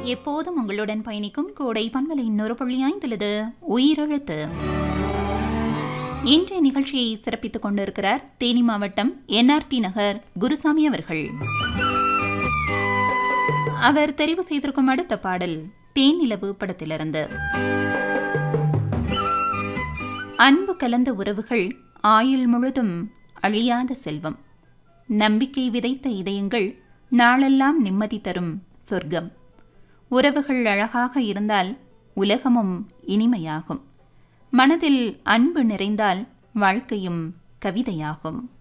எப்போதும் உங்களுடன் பயணிக்கும் கோடை பண்பலை இன்னொரு புள்ளி ஐந்திலது உயிரெழுத்து இன்றைய நிகழ்ச்சியை சிறப்பித்துக் கொண்டிருக்கிறார் தேனி மாவட்டம் என்ஆர்டி நகர் குருசாமி அவர்கள் அவர் தெரிவு செய்திருக்கும் அடுத்த பாடல் தேனிலவு படத்திலிருந்து அன்பு கலந்த உறவுகள் ஆயுள் முழுதும் அழியாத செல்வம் நம்பிக்கை விதைத்த இதயங்கள் நாளெல்லாம் நிம்மதி தரும் சொர்க்கம் உறவுகள் அழகாக இருந்தால் உலகமும் இனிமையாகும் மனதில் அன்பு நிறைந்தால் வாழ்க்கையும் கவிதையாகும்